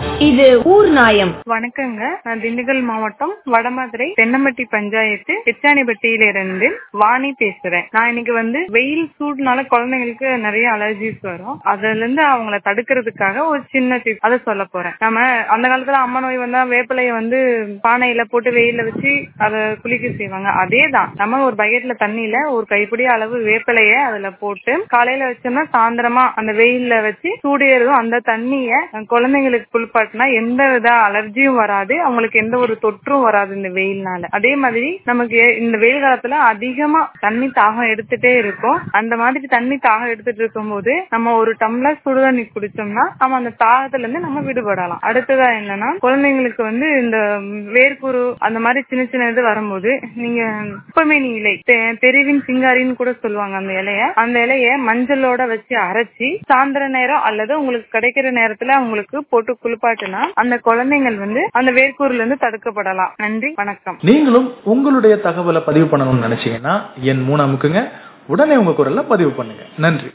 இது ஊர் நாயம் வணக்கங்க நான் திண்டுக்கல் மாவட்டம் வடமதுரை தென்னம்பட்டி பஞ்சாயத்து பிச்சானிப்பட்டியில இருந்து வாணி பேசுறேன் நான் இன்னைக்கு வந்து வெயில் சூடுனால குழந்தைங்களுக்கு நிறைய அலர்ஜிஸ் வரும் அதுல இருந்து அவங்கள தடுக்கிறதுக்காக ஒரு சின்ன டிப் அதை சொல்ல போறேன் நம்ம அந்த காலத்துல அம்மா நோய் வந்தா வேப்பிலைய வந்து பானையில போட்டு வெயில வச்சு அதை குளிக்க செய்வாங்க அதே தான் நம்ம ஒரு பக்கெட்ல தண்ணியில ஒரு கைப்பிடி அளவு வேப்பிலைய அதுல போட்டு காலையில வச்சோம்னா சாயந்தரமா அந்த வெயில்ல வச்சு சூடேறதும் அந்த தண்ணிய குழந்தைங்களுக்கு குளிப்பாட்டினா எந்த வித அலர்ஜியும் வராது அவங்களுக்கு எந்த ஒரு தொற்றும் வராது இந்த வெயில்னால அதே மாதிரி நமக்கு இந்த வெயில் காலத்துல அதிகமா தண்ணி தாகம் எடுத்துட்டே இருக்கும் அந்த மாதிரி தண்ணி தாகம் எடுத்துட்டு இருக்கும்போது நம்ம ஒரு டம்ளர் சுடுதண்ணி குடிச்சோம்னா நம்ம அந்த தாகத்துல இருந்து நம்ம விடுபடலாம் அடுத்ததா என்னன்னா குழந்தைங்களுக்கு வந்து இந்த வேர்க்குரு அந்த மாதிரி சின்ன சின்ன இது வரும்போது நீங்க குப்பமேனி இலை தெ- தெருவின் சிங்காரின்னு கூட சொல்லுவாங்க அந்த இலைய அந்த இலைய மஞ்சளோட வச்சு அரைச்சி சாயந்தர நேரம் அல்லது உங்களுக்கு கிடைக்கிற நேரத்துல அவங்களுக்கு போட்டு குளிப்பாட்டுனா அந்த குழந்தைகள் வந்து அந்த வேர்க்கூர்ல இருந்து தடுக்கப்படலாம் நன்றி வணக்கம் நீங்களும் உங்களுடைய தகவலை பதிவு பண்ணணும்னு நினைச்சீங்கன்னா என் மூணு அமுக்குங்க உடனே உங்க குரல்ல பதிவு பண்ணுங்க நன்றி